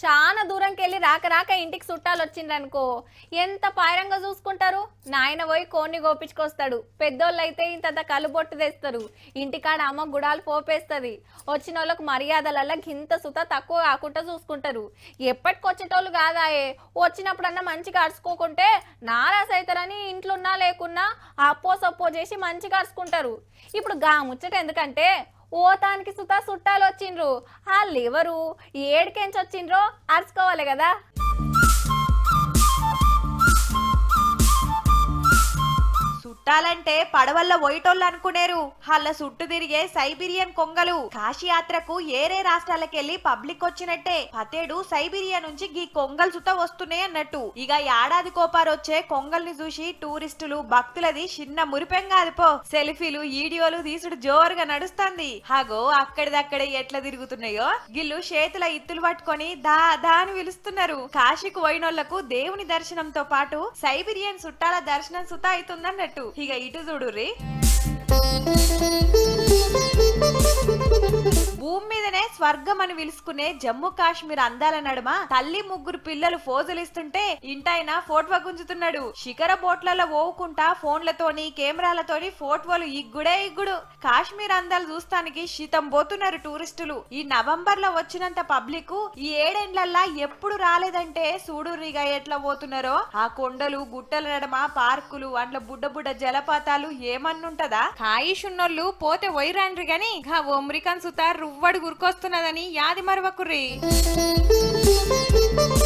చాలా దూరంకి వెళ్ళి రాక రాక ఇంటికి చుట్టాలు వచ్చిండ్రనుకో ఎంత పాయరంగా చూసుకుంటారు నాయన పోయి కోన్ని గోపించుకొస్తాడు పెద్దోళ్ళు అయితే ఇంత కలుబొట్టు తెస్తారు ఇంటికాడ అమ్మ గుడాలు పోపేస్తుంది వచ్చిన వాళ్ళకు మర్యాదలల్ల గింత సుత తక్కువ కాకుండా చూసుకుంటారు ఎప్పటికొచ్చేటోళ్ళు కాదాయే వచ్చినప్పుడన్నా మంచిగా అరుచుకోకుంటే నారాస్ అవుతారని ఇంట్లో ఉన్నా లేకున్నా అప్పో సప్పో చేసి మంచిగా అరుచుకుంటారు ఇప్పుడు గా ముచ్చట ఎందుకంటే ఓతానికి సుతా చుట్టాలు వచ్చిండ్రు వాళ్ళు ఎవరు ఏడికెంచి వచ్చిండ్రో అరుచుకోవాలి కదా చుట్టాలంటే పడవల్ల పోయిటోళ్ళు అనుకునేరు వాళ్ళ చుట్టూ తిరిగే సైబీరియన్ కొంగలు కాశీయాత్రకు ఏరే రాష్ట్రాలకెళ్లి పబ్లిక్ వచ్చినట్టే పతేడు సైబీరియా నుంచి గీ కొంగలు సుత వస్తున్నాయి అన్నట్టు ఇక ఏడాది కోపారు వచ్చే కొంగల్ని చూసి టూరిస్టులు భక్తులది చిన్న మురిపెం కాదు పో సెల్ఫీలు వీడియోలు తీసుడు జోరుగా నడుస్తుంది హాగో అక్కడిదక్కడే ఎట్లా తిరుగుతున్నాయో గిల్లు చేతుల ఇత్తులు పట్టుకొని దా దా అని పిలుస్తున్నారు కాశీకు పోయినోళ్లకు దేవుని దర్శనంతో పాటు సైబీరియన్ చుట్టాల దర్శనం సుత అవుతుందన్నట్టు ఇక ఇటు చూడుర్రి భూమి మీదనే స్వర్గం అని పిలుచుకునే జమ్మూ కాశ్మీర్ అందాల నడుమ తల్లి ముగ్గురు పిల్లలు ఫోజులు ఇస్తుంటే ఇంటాయన ఫోటో గుంజుతున్నాడు శిఖర బోట్లలో ఓవుకుంటా ఫోన్లతోని కెమెరాలతోని ఫోటోలు ఇగ్గుడే ఇగ్గుడు కాశ్మీర్ అందాలు చూస్తానికి శీతం పోతున్నారు టూరిస్టులు ఈ నవంబర్ లో వచ్చినంత పబ్లిక్ ఈ ఏడేండ్లల్లా ఎప్పుడు రాలేదంటే సూడూరిగా ఎట్లా పోతున్నారో ఆ కొండలు గుట్టల నడమ పార్కులు అండ్ల బుడ్డ బుడ్డ జలపాతాలు ఏమన్నుంటదా కాయిష్ ఉన్నోళ్ళు పోతే వైరాండ్రి గాని గా ఒమ్రికన్ సుతార్ రువ్వడు గురికొస్తున్నదని యాది మరవకుర్రి